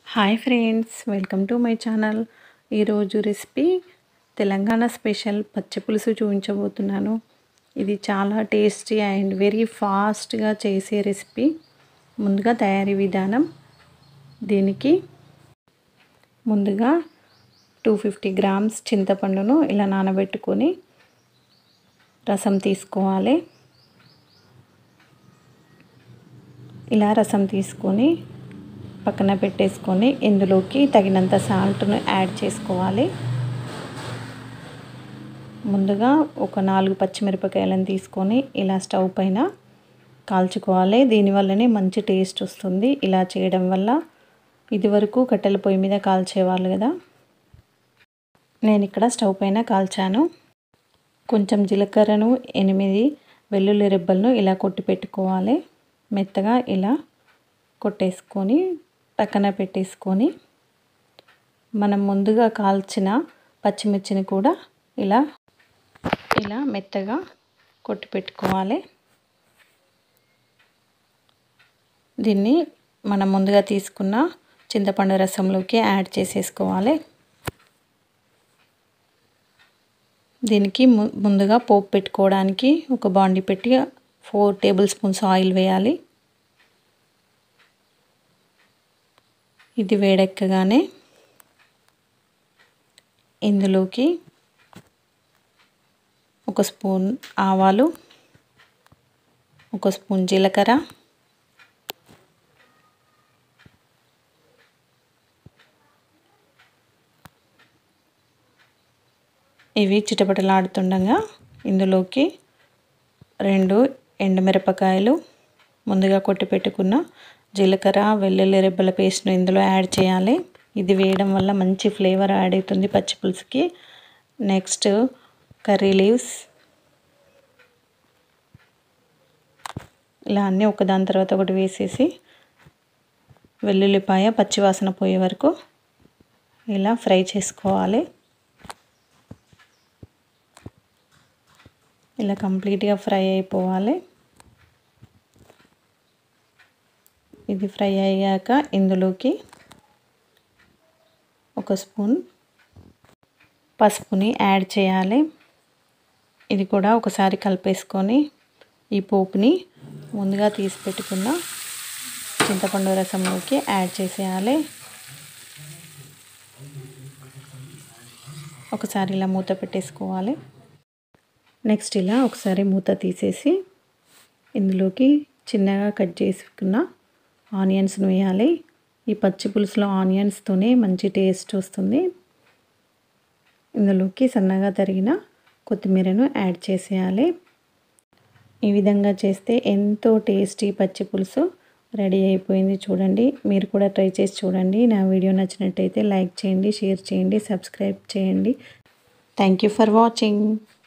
hi friends welcome to my channel ఈరోజు recipe Telangana special పచ్చి పులుసు చూపించబోతున్నాను ఇది చాలా టేస్టీ అండ్ వెరీ ఫాస్ట్గా చేసే రెసిపీ ముందుగా తయారీ విధానం దీనికి ముందుగా టూ ఫిఫ్టీ గ్రామ్స్ చింతపండును ఇలా నానబెట్టుకొని రసం తీసుకోవాలి ఇలా రసం తీసుకొని పక్కన పెట్టేసుకొని ఇందులోకి తగినంత సాల్ట్ను యాడ్ చేసుకోవాలి ముందుగా ఒక నాలుగు పచ్చిమిరపకాయలను తీసుకొని ఇలా స్టవ్ పైన కాల్చుకోవాలి దీనివల్లనే మంచి టేస్ట్ వస్తుంది ఇలా చేయడం వల్ల ఇదివరకు కట్టెల పొయ్యి మీద కాల్చేవాళ్ళు కదా నేను ఇక్కడ స్టవ్ పైన కాల్చాను కొంచెం జీలకర్రను ఎనిమిది వెల్లుల్లి రెబ్బలను ఇలా కొట్టి పెట్టుకోవాలి మెత్తగా ఇలా కొట్టేసుకొని పక్కన పెట్టేసుకొని మనం ముందుగా కాల్చిన పచ్చిమిర్చిని కూడా ఇలా ఇలా మెత్తగా కొట్టి పెట్టుకోవాలి దీన్ని మనం ముందుగా తీసుకున్న చింతపండు రసంలోకి యాడ్ చేసేసుకోవాలి దీనికి ముందుగా పోపు పెట్టుకోవడానికి ఒక బాండి పెట్టి ఫోర్ టేబుల్ స్పూన్స్ ఆయిల్ వేయాలి ఇది వేడెక్కగానే ఇందులోకి ఒక స్పూన్ ఆవాలు ఒక స్పూన్ జీలకర్ర ఇవి చిటపటలాడుతుండగా ఇందులోకి రెండు ఎండుమిరపకాయలు ముందుగా కొట్టి పెట్టుకున్న జీలకర్ర వెల్లుల్లి రెబ్బల పేస్ట్ను ఇందులో యాడ్ చేయాలి ఇది వేయడం వల్ల మంచి ఫ్లేవర్ యాడ్ అవుతుంది పచ్చి పులుసుకి నెక్స్ట్ కర్రీ లీవ్స్ ఇలా అన్నీ ఒకదాని తర్వాత ఒకటి వేసేసి వెల్లుల్లిపాయ పచ్చివాసన పోయే వరకు ఇలా ఫ్రై చేసుకోవాలి ఇలా కంప్లీట్గా ఫ్రై అయిపోవాలి ఇది ఫ్రై అయ్యాక ఇందులోకి ఒక స్పూన్ పసుపుని యాడ్ చేయాలి ఇది కూడా ఒకసారి కలిపేసుకొని ఈ పోపుని ముందుగా తీసి పెట్టుకున్న చింతపండు రసంలోకి యాడ్ చేసేయాలి ఒకసారి ఇలా మూత పెట్టేసుకోవాలి నెక్స్ట్ ఇలా ఒకసారి మూత తీసేసి ఇందులోకి చిన్నగా కట్ చేసుకున్న ఆనియన్స్ను వేయాలి ఈ పచ్చి పులుసులో ఆనియన్స్తోనే మంచి టేస్ట్ వస్తుంది ఇందులోకి సన్నగా తరిగిన కొత్తిమీరను యాడ్ చేసేయాలి ఈ విధంగా చేస్తే ఎంతో టేస్టీ పచ్చి పులుసు రెడీ అయిపోయింది చూడండి మీరు కూడా ట్రై చేసి చూడండి నా వీడియో నచ్చినట్టయితే లైక్ చేయండి షేర్ చేయండి సబ్స్క్రైబ్ చేయండి థ్యాంక్ యూ ఫర్ వాచింగ్